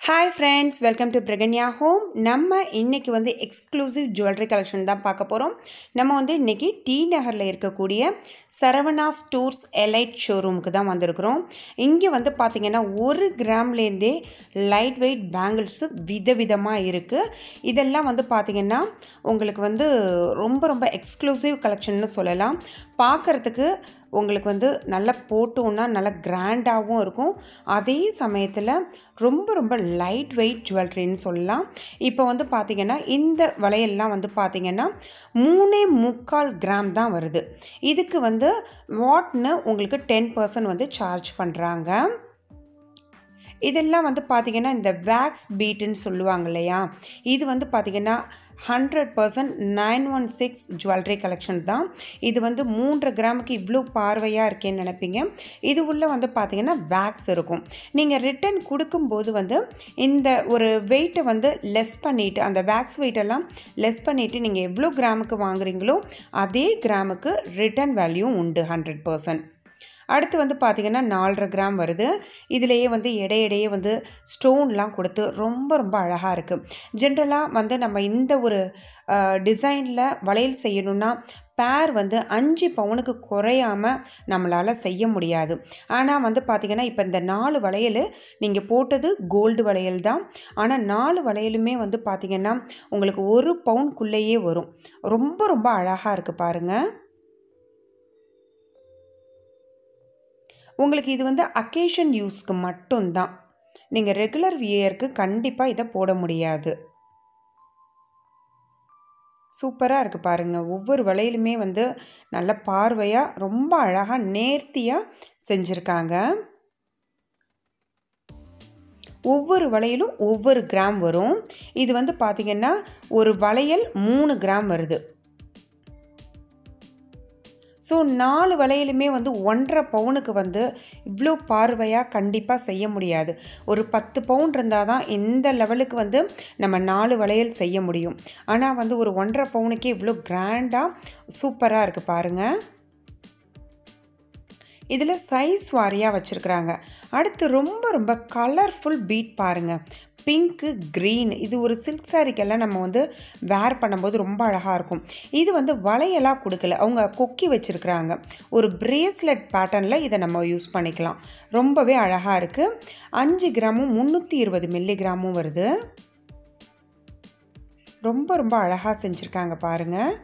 hi friends welcome to Pragnya home நம்ம இன்னைக்கு வந்து எக்ஸ்க்ளூசிவ் ஜுவல்லரி கலெக்ஷன் தான் பார்க்க போகிறோம் நம்ம வந்து இன்னைக்கு டி நகரில் இருக்கக்கூடிய சரவணா ஸ்டோர்ஸ் எலைட் ஷோரூமுக்கு தான் வந்திருக்கிறோம் இங்கே வந்து பார்த்திங்கன்னா ஒரு கிராம்லேருந்தே லைட் வெயிட் பேங்கிள்ஸு விதவிதமாக இருக்குது இதெல்லாம் வந்து பார்த்திங்கன்னா உங்களுக்கு வந்து ரொம்ப ரொம்ப எக்ஸ்க்ளூசிவ் கலெக்ஷன்னு சொல்லலாம் பார்க்குறதுக்கு உங்களுக்கு வந்து நல்லா போட்டோன்னா நல்லா கிராண்டாகவும் இருக்கும் அதே சமயத்தில் ரொம்ப ரொம்ப லைட் வெயிட் ஜுவல்லரின்னு சொல்லலாம் இப்போ வந்து பார்த்திங்கன்னா இந்த வளையல்லாம் வந்து பார்த்திங்கன்னா மூணே முக்கால் கிராம் தான் வருது இதுக்கு வந்து வாட்னு உங்களுக்கு டென் பர்சன்ட் வந்து சார்ஜ் பண்ணுறாங்க இதெல்லாம் வந்து பார்த்திங்கன்னா இந்த வேக்ஸ் பீட்டுன்னு சொல்லுவாங்க இல்லையா இது வந்து பார்த்திங்கன்னா hundred percent nine one six jewellery collection தான் இது வந்து மூன்று கிராமுக்கு இவ்வளோ பார்வையாக இருக்கேன்னு நினைப்பீங்க இது உள்ள வந்து பார்த்திங்கன்னா வேக்ஸ் இருக்கும் நீங்கள் ரிட்டன் கொடுக்கும்போது வந்து இந்த ஒரு வெயிட்டை வந்து லெஸ் பண்ணிவிட்டு அந்த வேக்ஸ் வெயிட்டெல்லாம் லெஸ் பண்ணிவிட்டு நீங்கள் எவ்வளோ கிராமுக்கு வாங்குறீங்களோ அதே கிராமுக்கு ரிட்டன் வேல்யூ உண்டு ஹண்ட்ரட் பர்சன்ட் அடுத்து வந்து பார்த்திங்கன்னா நாலரை கிராம் வருது இதிலேயே வந்து இடையிடையே வந்து ஸ்டோன்லாம் கொடுத்து ரொம்ப ரொம்ப அழகாக இருக்குது ஜென்ரலாக வந்து நம்ம இந்த ஒரு டிசைனில் வளையல் செய்யணுன்னா பேர் வந்து அஞ்சு பவுனுக்கு குறையாமல் நம்மளால் செய்ய முடியாது ஆனால் வந்து பார்த்திங்கன்னா இப்போ இந்த நாலு வளையல் நீங்கள் போட்டது கோல்டு வளையல் தான் ஆனால் நாலு வளையலுமே வந்து பார்த்திங்கன்னா உங்களுக்கு ஒரு பவுனுக்குள்ளேயே வரும் ரொம்ப ரொம்ப அழகாக இருக்குது பாருங்கள் உங்களுக்கு இது வந்து அக்கேஷன் யூஸ்க்கு மட்டும்தான் நீங்கள் ரெகுலர் வியருக்கு கண்டிப்பாக இதை போட முடியாது சூப்பராக இருக்குது பாருங்கள் ஒவ்வொரு வளையலுமே வந்து நல்ல பார்வையாக ரொம்ப அழகாக நேர்த்தியாக செஞ்சுருக்காங்க ஒவ்வொரு வளையலும் ஒவ்வொரு கிராம் வரும் இது வந்து பார்த்திங்கன்னா ஒரு வளையல் மூணு கிராம் வருது ஸோ நாலு வளையலுமே வந்து ஒன்றரை பவுனுக்கு வந்து இவ்வளோ பார்வையாக கண்டிப்பாக செய்ய முடியாது ஒரு பத்து பவுன் இருந்தால் தான் இந்த லெவலுக்கு வந்து நம்ம நாலு வளையல் செய்ய முடியும் ஆனால் வந்து ஒரு ஒன்றரை பவுனுக்கே இவ்வளோ கிராண்டாக சூப்பராக இருக்குது பாருங்கள் இதில் சைஸ் வாரியாக வச்சுருக்குறாங்க அடுத்து ரொம்ப ரொம்ப கலர்ஃபுல் பீட் பாருங்கள் பிங்க்கு க்ரீன் இது ஒரு சில்க் சாரிக்கெல்லாம் நம்ம வந்து வேர் பண்ணும்போது ரொம்ப அழகாக இருக்கும் இது வந்து வளையலாக கொடுக்கல அவங்க கொக்கி வச்சுருக்குறாங்க ஒரு பிரேஸ்லெட் பேட்டர்னில் இதை நம்ம யூஸ் பண்ணிக்கலாம் ரொம்பவே அழகாக இருக்குது அஞ்சு கிராமும் முந்நூற்றி இருபது மில்லிகிராமும் வருது ரொம்ப ரொம்ப அழகாக செஞ்சுருக்காங்க பாருங்கள்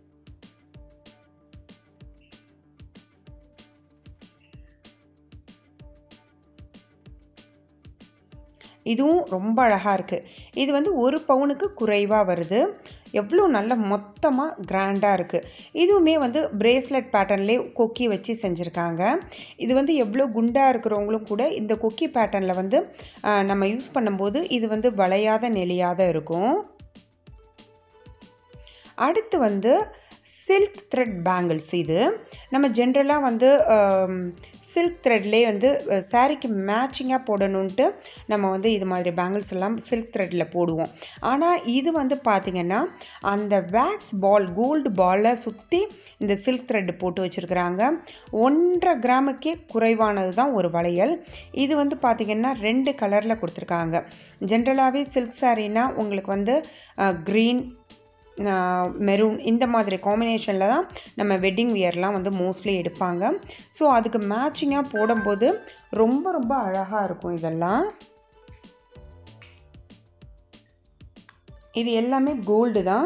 இதுவும் ரொம்ப அழகாக இருக்குது இது வந்து ஒரு பவுனுக்கு குறைவாக வருது எவ்வளோ நல்ல மொத்தமாக கிராண்டாக இருக்குது இதுவுமே வந்து பிரேஸ்லெட் பேட்டர்ன்லேயே கொக்கி வச்சு செஞ்சுருக்காங்க இது வந்து எவ்வளோ குண்டாக இருக்கிறவங்களும் கூட இந்த கொக்கி பேட்டர்னில் வந்து நம்ம யூஸ் பண்ணும்போது இது வந்து வளையாத நெளியாத இருக்கும் அடுத்து வந்து சில்க் த்ரெட் பேங்கிள்ஸ் இது நம்ம ஜென்ரலாக வந்து சில்க் த்ரெட்லேயே வந்து சாரீக்கு மேட்சிங்காக போடணுன்ட்டு நம்ம வந்து இது மாதிரி பேங்கிள்ஸ் எல்லாம் சில்க் த்ரெட்டில் போடுவோம் ஆனால் இது வந்து பார்த்திங்கன்னா அந்த வேக்ஸ் பால் கோல்டு பாலை சுற்றி இந்த சில்க் த்ரெட்டு போட்டு வச்சுருக்குறாங்க ஒன்றரை கிராமுக்கே குறைவானது தான் ஒரு வளையல் இது வந்து பார்த்திங்கன்னா ரெண்டு கலரில் கொடுத்துருக்காங்க ஜென்ரலாகவே சில்க் சாரீனா உங்களுக்கு வந்து க்ரீன் மெரூன் இந்த மாதிரி காம்பினேஷனில் தான் நம்ம வெட்டிங் வியர்லாம் வந்து மோஸ்ட்லி எடுப்பாங்க ஸோ அதுக்கு மேட்சிங்காக போடும்போது ரொம்ப ரொம்ப அழகாக இருக்கும் இதெல்லாம் இது எல்லாமே கோல்டு தான்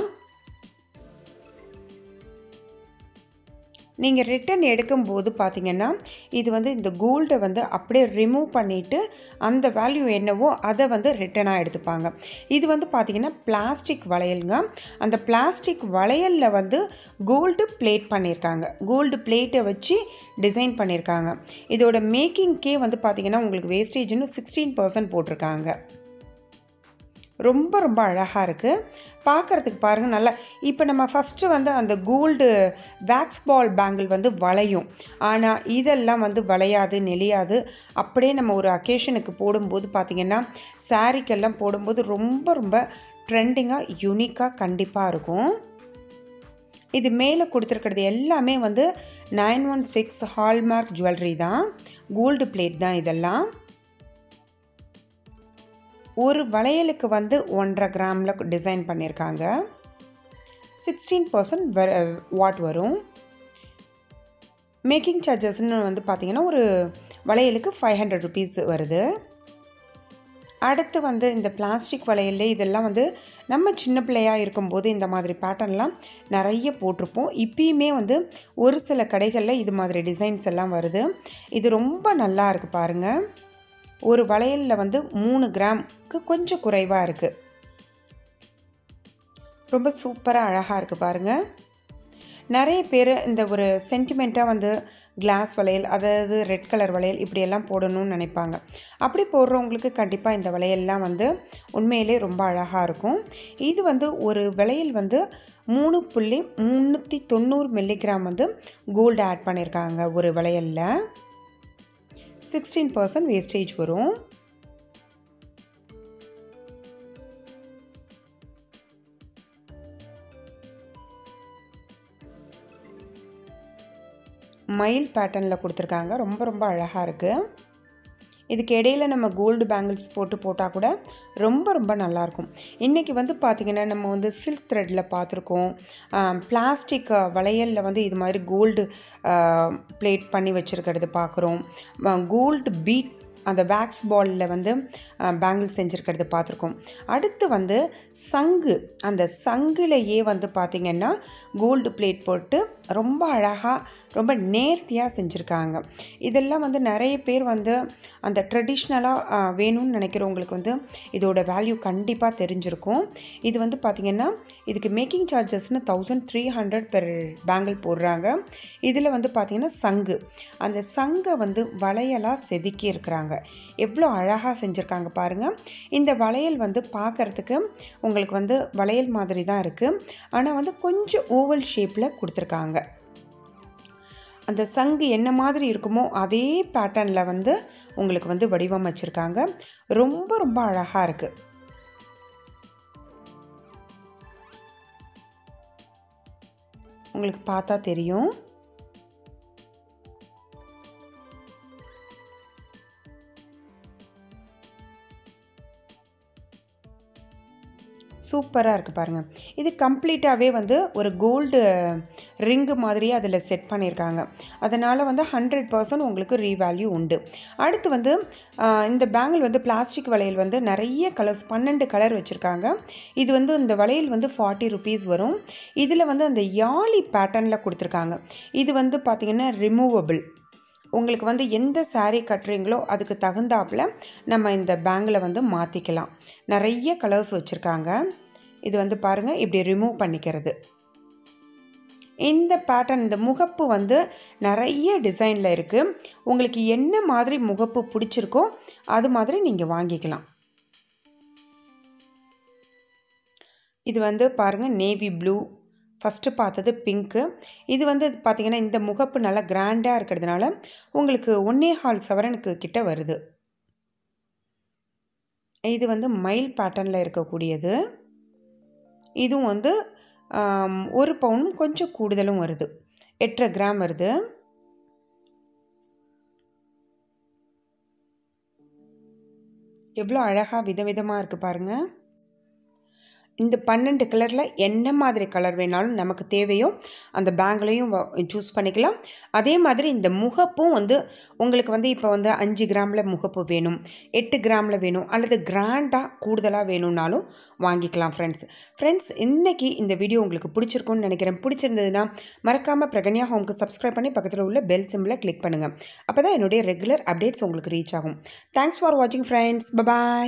நீங்கள் ரிட்டன் எடுக்கும்போது பார்த்தீங்கன்னா இது வந்து இந்த கோல்டை வந்து அப்படியே ரிமூவ் பண்ணிவிட்டு அந்த வேல்யூ என்னவோ அதை வந்து ரிட்டனாக எடுத்துப்பாங்க இது வந்து பார்த்திங்கன்னா பிளாஸ்டிக் வளையலுங்க அந்த பிளாஸ்டிக் வளையலில் வந்து கோல்டு பிளேட் பண்ணியிருக்காங்க கோல்டு பிளேட்டை வச்சு டிசைன் பண்ணியிருக்காங்க இதோட மேக்கிங்க்கே வந்து பார்த்திங்கன்னா உங்களுக்கு வேஸ்டேஜ்னு சிக்ஸ்டீன் பர்சன்ட் போட்டிருக்காங்க ரொம்ப ரொம்ப அழகாக இருக்குது பார்க்குறதுக்கு பாருங்கள் நல்லா இப்போ நம்ம ஃபஸ்ட்டு வந்து அந்த கோல்டு வேக்ஸ் பால் பேங்கிள் வந்து வளையும் ஆனால் இதெல்லாம் வந்து வளையாது நெளியாது அப்படியே நம்ம ஒரு அக்கேஷனுக்கு போடும்போது பார்த்திங்கன்னா சாரீக்கெல்லாம் போடும்போது ரொம்ப ரொம்ப ட்ரெண்டிங்காக யூனிக்காக கண்டிப்பாக இருக்கும் இது மேலே கொடுத்துருக்கிறது எல்லாமே வந்து nine one six hallmark jewellery தான் கோல்டு பிளேட் தான் இதெல்லாம் ஒரு வளையலுக்கு வந்து ஒன்றரை கிராமில் டிசைன் பண்ணியிருக்காங்க சிக்ஸ்டீன் பர்சன்ட் வாட் வரும் மேக்கிங் சார்ஜஸ்ன்னு வந்து பார்த்திங்கன்னா ஒரு வளையலுக்கு ஃபைவ் ஹண்ட்ரட் ருபீஸ் வருது அடுத்து வந்து இந்த பிளாஸ்டிக் வளையல் இதெல்லாம் வந்து நம்ம சின்ன பிள்ளையாக இருக்கும்போது இந்த மாதிரி பேட்டர்ன்லாம் நிறைய போட்டிருப்போம் இப்பயுமே வந்து ஒரு சில கடைகளில் இது மாதிரி டிசைன்ஸ் எல்லாம் வருது இது ரொம்ப நல்லா இருக்குது பாருங்கள் ஒரு வளையலில் வந்து மூணு கிராம்க்கு கொஞ்சம் குறைவாக இருக்குது ரொம்ப சூப்பராக அழகாக இருக்குது பாருங்கள் நிறைய பேர் இந்த ஒரு சென்டிமெண்ட்டாக வந்து கிளாஸ் வளையல் அதாவது ரெட் கலர் வளையல் இப்படியெல்லாம் போடணும்னு நினைப்பாங்க அப்படி போடுறவங்களுக்கு கண்டிப்பாக இந்த வளையல்லாம் வந்து உண்மையிலே ரொம்ப அழகாக இருக்கும் இது வந்து ஒரு வளையல் வந்து மூணு புள்ளி முந்நூற்றி தொண்ணூறு மில்லிகிராம் வந்து கோல்டு ஆட் பண்ணியிருக்காங்க ஒரு வளையலில் சிக்ஸ்டீன் பர்சன்ட் வேஸ்டேஜ் வரும் மயில் பேட்டர்னில் கொடுத்துருக்காங்க ரொம்ப ரொம்ப அழகாக இருக்குது இதுக்கு இடையில நம்ம கோல்டு பேங்கிள்ஸ் போட்டு போட்டால் கூட ரொம்ப ரொம்ப நல்லாயிருக்கும் இன்றைக்கி வந்து பார்த்திங்கன்னா நம்ம வந்து சில்க் த்ரெட்டில் பார்த்துருக்கோம் பிளாஸ்டிக் வளையலில் வந்து இது மாதிரி கோல்டு பிளேட் பண்ணி வச்சுருக்கிறது பார்க்குறோம் கோல்டு பீட் அந்த வேக்ஸ் பாலில் வந்து பேங்கிள் செஞ்சுருக்கிறது பார்த்துருக்கோம் அடுத்து வந்து சங்கு அந்த சங்குலையே வந்து பார்த்திங்கன்னா கோல்டு பிளேட் போட்டு ரொம்ப அழகாக ரொம்ப நேர்த்தியாக செஞ்சுருக்காங்க இதெல்லாம் வந்து நிறைய பேர் வந்து அந்த ட்ரெடிஷ்னலாக வேணும்னு நினைக்கிறவங்களுக்கு வந்து இதோட வேல்யூ கண்டிப்பாக தெரிஞ்சிருக்கும் இது வந்து பார்த்திங்கன்னா இதுக்கு மேக்கிங் சார்ஜஸ்னு thousand three hundred per bangle போடுறாங்க இதில் வந்து பார்த்திங்கன்னா சங்கு அந்த சங்கை வந்து வளையலாக செதுக்கி இருக்கிறாங்க எவ்வளோ அழகாக செஞ்சுருக்காங்க பாருங்கள் இந்த வளையல் வந்து பார்க்குறதுக்கு உங்களுக்கு வந்து வளையல் மாதிரி தான் இருக்குது ஆனால் வந்து கொஞ்சம் ஓவல் ஷேப்பில் கொடுத்துருக்காங்க அந்த சங்கு என்ன மாதிரி இருக்குமோ அதே பேட்டர்னில் வந்து உங்களுக்கு வந்து வடிவமைச்சிருக்காங்க ரொம்ப ரொம்ப அழகாக இருக்குது உங்களுக்கு பார்த்தா தெரியும் சூப்பராக இருக்குது பாருங்கள் இது கம்ப்ளீட்டாகவே வந்து ஒரு கோல்டு ரிங்கு மாதிரியே அதில் செட் பண்ணியிருக்காங்க அதனால் வந்து ஹண்ட்ரட் பர்சன்ட் உங்களுக்கு ரீவேல்யூ உண்டு அடுத்து வந்து இந்த பேங்கிள் வந்து பிளாஸ்டிக் வளையல் வந்து நிறைய கலர்ஸ் பன்னெண்டு கலர் வச்சுருக்காங்க இது வந்து இந்த வளையல் வந்து ஃபார்ட்டி ருபீஸ் வரும் இதில் வந்து அந்த யாழி பேட்டர்னில் கொடுத்துருக்காங்க இது வந்து பார்த்திங்கன்னா ரிமூவபிள் உங்களுக்கு வந்து எந்த சாரீ கட்டுறீங்களோ அதுக்கு தகுந்தாப்பில் நம்ம இந்த பேங்கில் வந்து மாற்றிக்கலாம் நிறைய கலர்ஸ் வச்சுருக்காங்க இது வந்து பாருங்கள் இப்படி ரிமூவ் பண்ணிக்கிறது இந்த பேட்டர்ன் இந்த முகப்பு வந்து நிறைய டிசைனில் இருக்குது உங்களுக்கு என்ன மாதிரி முகப்பு பிடிச்சிருக்கோ அது மாதிரி நீங்கள் வாங்கிக்கலாம் இது வந்து பாருங்கள் நேவி ப்ளூ ஃபஸ்ட்டு பார்த்தது பிங்க்கு இது வந்து பார்த்திங்கன்னா இந்த முகப்பு நல்லா கிராண்டாக இருக்கிறதுனால உங்களுக்கு ஒன்னே ஹால் சவரனுக்கு கிட்ட வருது இது வந்து மயில் பேட்டர்னில் இருக்கக்கூடியது இதுவும் வந்து ஒரு பவுனும் கொஞ்சம் கூடுதலும் வருது எட்டரை கிராம் வருது எவ்வளோ அழகாக விதவிதமாக இருக்குது பாருங்கள் இந்த பன்னெண்டு கலரில் என்ன மாதிரி கலர் வேணாலும் நமக்கு தேவையோ அந்த பேங்க்லேயும் சூஸ் பண்ணிக்கலாம் அதே மாதிரி இந்த முகப்பும் வந்து உங்களுக்கு வந்து இப்போ வந்து அஞ்சு கிராமில் முகப்பு வேணும் எட்டு கிராமில் வேணும் அல்லது கிராண்டாக கூடுதலாக வேணும்னாலும் வாங்கிக்கலாம் ஃப்ரெண்ட்ஸ் ஃப்ரெண்ட்ஸ் இன்றைக்கி இந்த வீடியோ உங்களுக்கு பிடிச்சிருக்கும்னு நினைக்கிறேன் பிடிச்சிருந்ததுன்னா மறக்காமல் பிரகன்யா ஹோம்க்கு சப்ஸ்கிரைப் பண்ணி பக்கத்தில் உள்ள பெல் சிம்பிளை கிளிக் பண்ணுங்கள் அப்போ தான் என்னுடைய ரெகுலர் அப்டேட்ஸ் உங்களுக்கு ரீச் ஆகும் தேங்க்ஸ் ஃபார் வாட்சிங் ஃப்ரெண்ட்ஸ் பபாய்